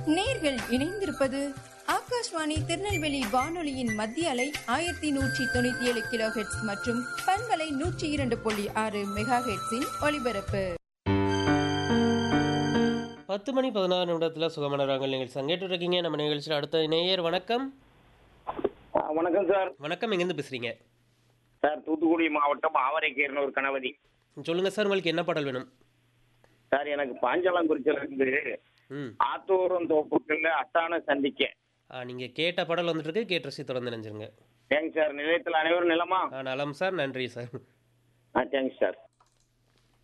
நேர்கள் இணைந்திருப்பது ஆகாஷ்வாணி திருநெல்வேலி வானொலியின் மத்திய அலை ஆயிரத்தி நூற்றி தொண்ணூத்தி ஏழு கிலோ ஹெட்ஸ் மற்றும் பண்பலை நூற்றி இரண்டு புள்ளி ஆறு மெகா ஹெட்ஸின் ஒலிபரப்பு பத்து மணி பதினாறு நிமிடத்தில் சுகமான ராகங்கள் நிகழ்ச்சி சங்கேட்டு இருக்கீங்க நம்ம நிகழ்ச்சியில் அடுத்த நேயர் வணக்கம் ஆ, வணக்கம் சார் வணக்கம் எங்கேருந்து பேசுகிறீங்க சார் தூத்துக்குடி மாவட்டம் ஆவரைக்கீரன் ஒரு கணவதி சொல்லுங்கள் சார் உங்களுக்கு என்ன பாடல் வேணும் சார் எனக்கு பாஞ்சாலங்குறிச்சியில இருந்து ம் ஆத்தூரும் தோப்புக்குள்ள அத்தான சந்திக்க நீங்கள் கேட்ட பாடல் வந்துட்டு இருக்கு கேட்டு ரசி தொடர்ந்து நினைஞ்சிருங்க தேங்க்ஸ் சார் நிலையத்தில் அனைவரும் நிலமா ஆ நலம் சார் நன்றி சார் ஆ தேங்க்ஸ் சார்